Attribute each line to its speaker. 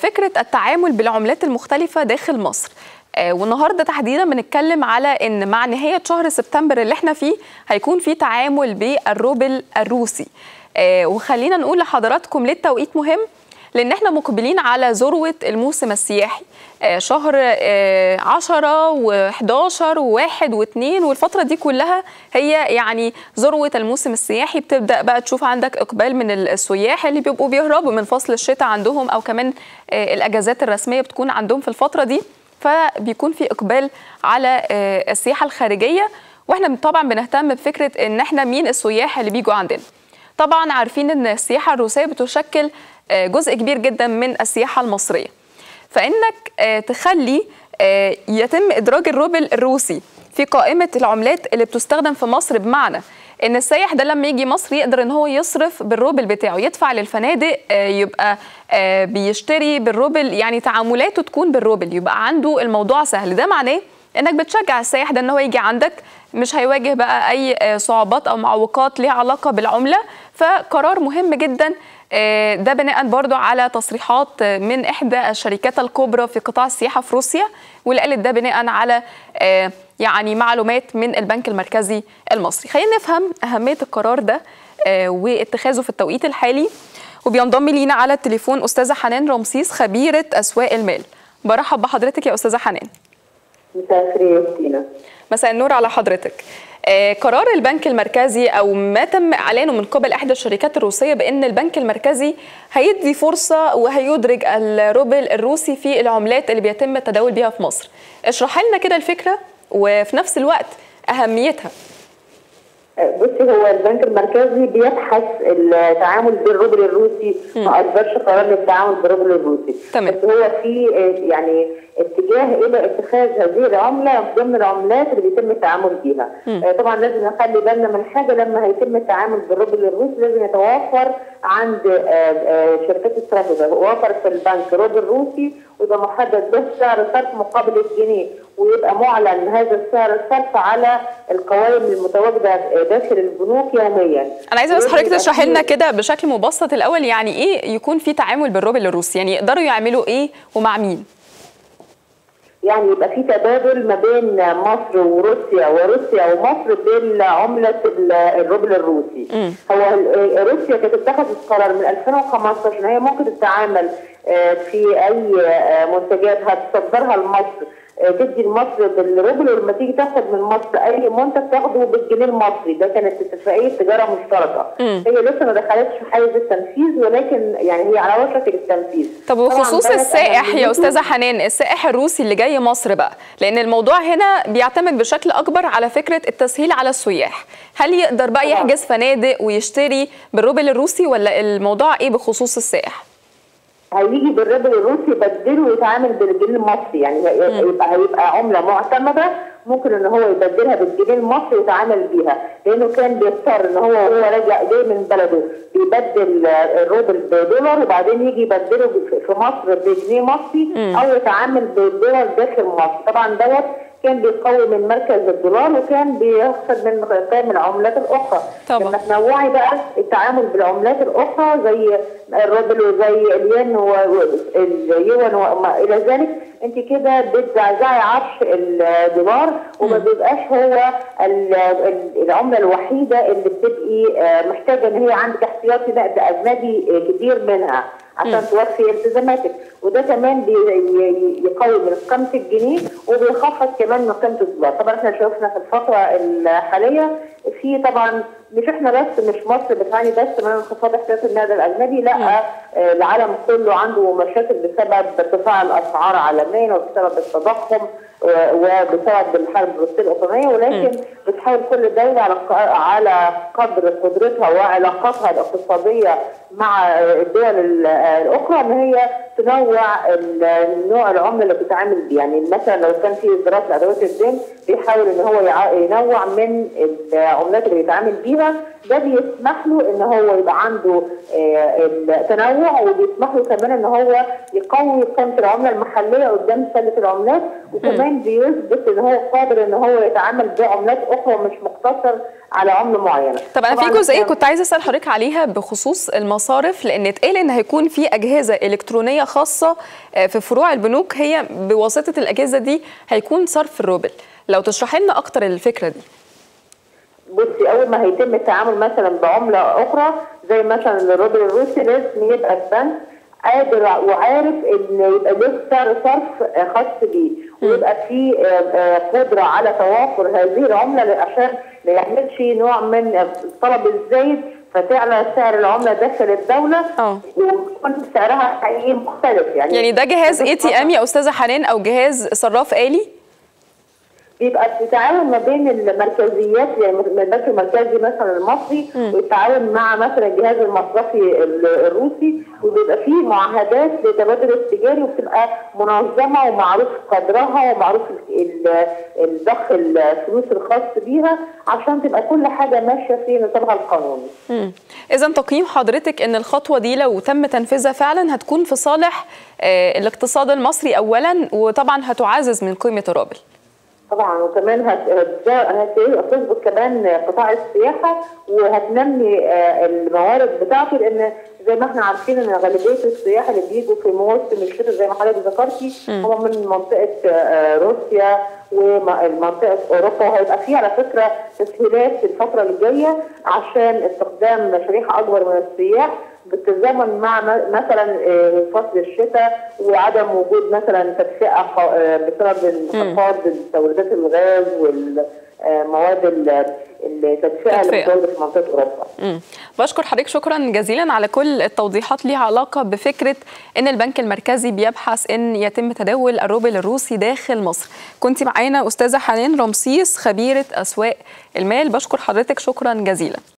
Speaker 1: فكره التعامل بالعملات المختلفه داخل مصر والنهارده تحديدا بنتكلم على ان مع نهايه شهر سبتمبر اللي احنا فيه هيكون في تعامل بالروبل الروسي وخلينا نقول لحضراتكم ليه التوقيت مهم لان احنا مقبلين على ذروه الموسم السياحي شهر 10 و11 و1 و2 والفتره دي كلها هي يعني ذروه الموسم السياحي بتبدا بقى تشوف عندك اقبال من السياح اللي بيبقوا بيهربوا من فصل الشتاء عندهم او كمان الاجازات الرسميه بتكون عندهم في الفتره دي فبيكون في اقبال على السياحه الخارجيه واحنا طبعا بنهتم بفكره ان احنا مين السياح اللي بيجوا عندنا طبعا عارفين ان السياحه الروسيه بتشكل جزء كبير جدا من السياحه المصريه فانك تخلي يتم ادراج الروبل الروسي في قائمه العملات اللي بتستخدم في مصر بمعنى ان السائح ده لما يجي مصر يقدر ان هو يصرف بالروبل بتاعه يدفع للفنادق يبقى بيشتري بالروبل يعني تعاملاته تكون بالروبل يبقى عنده الموضوع سهل ده معناه انك بتشجع السائح ده ان هو يجي عندك مش هيواجه بقى اي صعوبات او معوقات ليها علاقه بالعمله فقرار مهم جدا ده بناء برضو على تصريحات من احدى الشركات الكبرى في قطاع السياحه في روسيا واللي قالت ده بناء على يعني معلومات من البنك المركزي المصري خلينا نفهم اهميه القرار ده واتخاذه في التوقيت الحالي وبينضم لينا على التليفون استاذه حنان رمسيس خبيره اسواق المال برحب بحضرتك يا استاذه حنان
Speaker 2: مساء الخير يا ستينا
Speaker 1: مساء النور على حضرتك قرار البنك المركزي او ما تم اعلانه من قبل احدى الشركات الروسيه بان البنك المركزي هيدي فرصه وهيدرج الروبل الروسي في العملات اللي بيتم التداول بيها في مصر اشرح لنا كده الفكره وفي نفس الوقت اهميتها
Speaker 2: بصي هو البنك المركزي بيبحث التعامل بالروبل الروسي ما اصدرش قرار للتعامل بالروبل الروسي
Speaker 1: تمام.
Speaker 2: بس هو في يعني اتجاه الى اتخاذ هذه العمله ضمن العملات اللي بيتم التعامل بيها آه طبعا لازم نخلي بالنا من حاجه لما هيتم التعامل بالروبل الروسي لازم يتوفر عند آه آه شركات الصرف يتوفر في البنك روبل روسي ويبقى محدد له سعر صرف مقابل الجنيه ويبقى معلن هذا السعر الصرف على القوائم المتواجده داخل البنوك يوميا
Speaker 1: انا عايزه بس حضرتك تشرحي لنا كده بشكل مبسط الاول يعني ايه يكون في تعامل بالروبل الروسي يعني يقدروا يعملوا ايه ومع مين
Speaker 2: يعني يبقى في تبادل ما بين مصر وروسيا وروسيا ومصر بالعمله الروبل الروسي م. هو روسيا كانت اتخذت قرار من 2015 ان هي ممكن تتعامل في اي منتجات هتصدرها لمصر تدي لمصر بالروبل ولما تيجي تاخد من مصر اي منتج تاخده بالجنيه المصري ده كانت اتفاقيه تجاره مشتركه
Speaker 1: م.
Speaker 2: هي لسه ما دخلتش في حيز التنفيذ ولكن يعني هي على وشك التنفيذ
Speaker 1: طب وخصوص السائح يا استاذه حنان السائح الروسي اللي جاي مصر بقى لان الموضوع هنا بيعتمد بشكل اكبر على فكره التسهيل على السياح هل يقدر بقى يحجز فنادق ويشتري بالروبل الروسي ولا الموضوع ايه بخصوص السائح
Speaker 2: هيجي بالروبل الروسي يبدله ويتعامل بالجنيه المصري يعني يبقى هيبقى عمله معتمده ممكن ان هو يبدلها بالجنيه المصري ويتعامل بيها لانه كان بيضطر ان هو وهو راجع جاي من بلده بيبدل الروبل بدولار وبعدين يجي يبدله في مصر بجنيه مصري او يتعامل بالدولار داخل مصر طبعا دوت كان بيقوي من مركز الدولار وكان بيخسر من قيم العملات الاخرى
Speaker 1: طبعا
Speaker 2: لما تنوعي بقى التعامل بالعملات الاخرى زي الروبل وزي الين واليوان وما الى ذلك انت كده بتزعزعي عرش الدولار وما بيبقاش هو العمله الوحيده اللي بتبقي محتاجه ان هي عندك احتياطي نقد اجنبي كبير منها عشان توفي التزاماتك وده كمان بيقوي من قيمه الجنيه وبيخفض كمان من قيمه الدولار طبعا احنا شفنا في الفتره الحاليه في طبعا مش احنا بس مش مصر بتعاني بس من انخفاض احتياطي النقد الاجنبي لا العالم كله عنده مشاكل بسبب ارتفاع الاسعار عالميا وبسبب التضخم وبسبب الحرب الروسيه الاوكرانيه ولكن بتحاول كل دوله على على قدر قدرتها وعلاقاتها الاقتصاديه مع الدول الاخرى ان هي تنوع نوع العمله اللي بتتعامل بيه يعني مثلا لو كان في اصدارات لادوات الدين بيحاول ان هو ينوع من العملات اللي بيتعامل بيها ده بيسمح له ان هو يبقى عنده التنوع وبيسمح له كمان ان هو يقوي قيمه العمله المحليه قدام سله العملات وكمان بيثبت ان هو قادر ان هو يتعامل بعملات اخرى مش مقتصر على عمله معينه
Speaker 1: طب انا في جزئيه كنت عايزه اسال حضرتك عليها بخصوص المصارف لان اتقال ان هيكون في اجهزه الكترونيه خاصه في فروع البنوك هي بواسطه الاجهزه دي هيكون صرف الروبل لو تشرحي لنا اكتر الفكره دي
Speaker 2: بصي اول ما هيتم التعامل مثلا بعمله اخرى زي مثلا الروبل الروسي لازم يبقى البنك قادر وعارف ان يبقى له سعر صرف خاص بيه ويبقى في قدره على توافر هذه العمله عشان ما يعملش نوع من الطلب الزايد فتعلى سعر العمله داخل الدوله
Speaker 1: اه
Speaker 2: ويكون سعرها حقيقي مختلف يعني
Speaker 1: يعني ده جهاز اي تي ام يا استاذه حنان او جهاز صراف آلي
Speaker 2: بيبقى التعاون ما بين المركزيات يعني البنك المركزي مثلا المصري والتعاون مع مثلا الجهاز المصرفي الروسي وبيبقى فيه معاهدات للتبادل التجاري وبتبقى منظمه ومعروف قدرها ومعروف الضخ الفلوس الخاص بيها عشان تبقى كل حاجه ماشيه في نظامها القانوني.
Speaker 1: اذا تقييم حضرتك ان الخطوه دي لو تم تنفيذها فعلا هتكون في صالح آه الاقتصاد المصري اولا وطبعا هتعزز من قيمه الروبل.
Speaker 2: طبعا وكمان هتظبط كمان قطاع السياحه وهتنمي الموارد بتاعته لان زي ما احنا عارفين ان غالبيه السياح اللي بيجوا في موسم الشتاء زي ما حضرتك ذكرتي هم من منطقه روسيا ومنطقه اوروبا وهيبقى في على فكره تسهيلات في الفتره الجايه عشان استخدام شريحه اكبر من السياح بالتزامن مع مثلا فصل الشتاء وعدم وجود مثلا تدفئه بسبب انخفاض توريدات الغاز والمواد التدفئه اللي بتوجد في منطقه اوروبا.
Speaker 1: مم. بشكر حضرتك شكرا جزيلا على كل التوضيحات ليها علاقه بفكره ان البنك المركزي بيبحث ان يتم تداول الروبل الروسي داخل مصر. كنت معانا استاذه حنان رمسيس خبيره اسواق المال بشكر حضرتك شكرا جزيلا.